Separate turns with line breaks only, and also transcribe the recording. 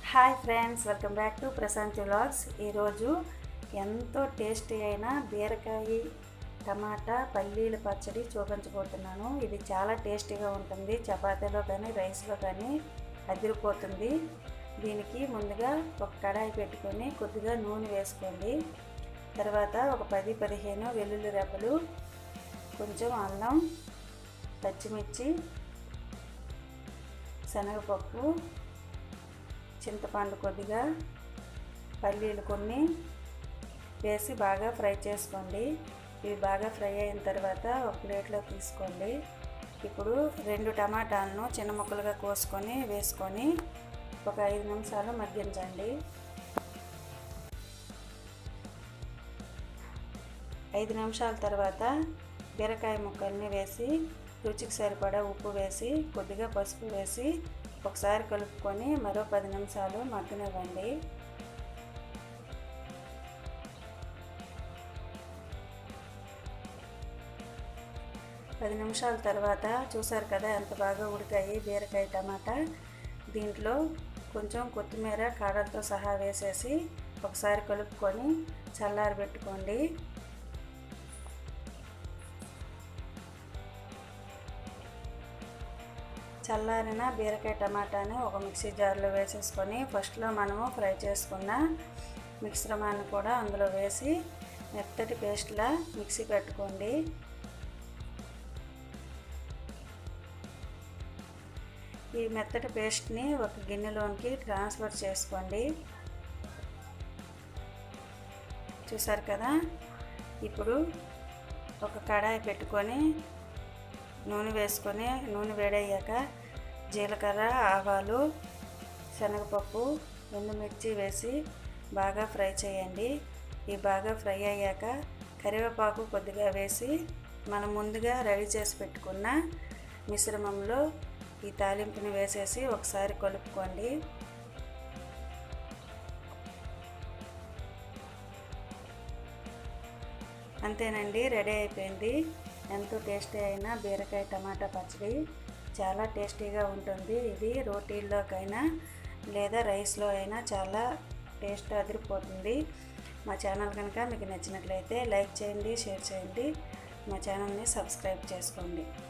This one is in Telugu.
hi friends welcome back to Prashanthi vlogs ఈరోజు ఎంతో టేస్టీ అయిన బీరకాయ టమాటా పల్లీల పచ్చడి చూపించబోతున్నాను ఇది చాలా టేస్టీగా ఉంటుంది చపాతీలో కానీ రైస్లో కానీ అదిరిపోతుంది దీనికి ముందుగా ఒక కడాయి పెట్టుకొని కొద్దిగా నూనె వేసుకోండి తర్వాత ఒక పది పదిహేను వెల్లుల్లి రెబ్బలు కొంచెం అల్లం పచ్చిమిర్చి శనగపప్పు చింతపండు కొద్దిగా పల్లీలు కొన్ని వేసి బాగా ఫ్రై చేసుకోండి ఇవి బాగా ఫ్రై అయిన తర్వాత ఒక ప్లేట్లో తీసుకోండి ఇప్పుడు రెండు టమాటాలను చిన్న ముక్కలుగా కోసుకొని వేసుకొని ఒక ఐదు నిమిషాలు మగ్గించండి ఐదు నిమిషాల తర్వాత బీరకాయ ముక్కల్ని వేసి రుచికి సరిపడా ఉప్పు వేసి కొద్దిగా పసుపు వేసి ఒకసారి కలుపుకొని మరో పది నిమిషాలు మగ్గనివ్వండి పది నిమిషాల తర్వాత చూసారు కదా ఎంత బాగా ఉడికాయి బీరకాయ టమాటా దీంట్లో కొంచెం కొత్తిమీర కాడలతో సహా వేసేసి ఒకసారి కలుపుకొని చల్లారబెట్టుకోండి చల్లారిన బీరకాయ టమాటాని ఒక మిక్సీ జార్లో వేసేసుకొని ఫస్ట్లో మనము ఫ్రై చేసుకున్న మిశ్రమాన్ని కూడా అందులో వేసి మెత్తటి పేస్ట్లా మిక్సీ పెట్టుకోండి ఈ మెత్తటి పేస్ట్ని ఒక గిన్నెలోనికి ట్రాన్స్ఫర్ చేసుకోండి చూసారు కదా ఇప్పుడు ఒక కడాయి పెట్టుకొని నూనె వేసుకొని నూనె వేడయ్యాక జీలకర్ర ఆవాలు శనగపప్పు ఎండుమిర్చి వేసి బాగా ఫ్రై చేయండి ఈ బాగా ఫ్రై అయ్యాక కరివేపాకు కొద్దిగా వేసి మనం ముందుగా రెడీ చేసి పెట్టుకున్న మిశ్రమంలో ఈ తాలింపుని వేసేసి ఒకసారి కలుపుకోండి అంతేనండి రెడీ అయిపోయింది ఎంతో టేస్టీ అయిన బీరకాయ టమాటా పచ్చడి చాలా టేస్టీగా ఉంటుంది ఇది రోటీల్లోకైనా లేదా రైస్లో అయినా చాలా టేస్ట్ అదిరిపోతుంది మా ఛానల్ కనుక మీకు నచ్చినట్లయితే లైక్ చేయండి షేర్ చేయండి మా ఛానల్ని సబ్స్క్రైబ్ చేసుకోండి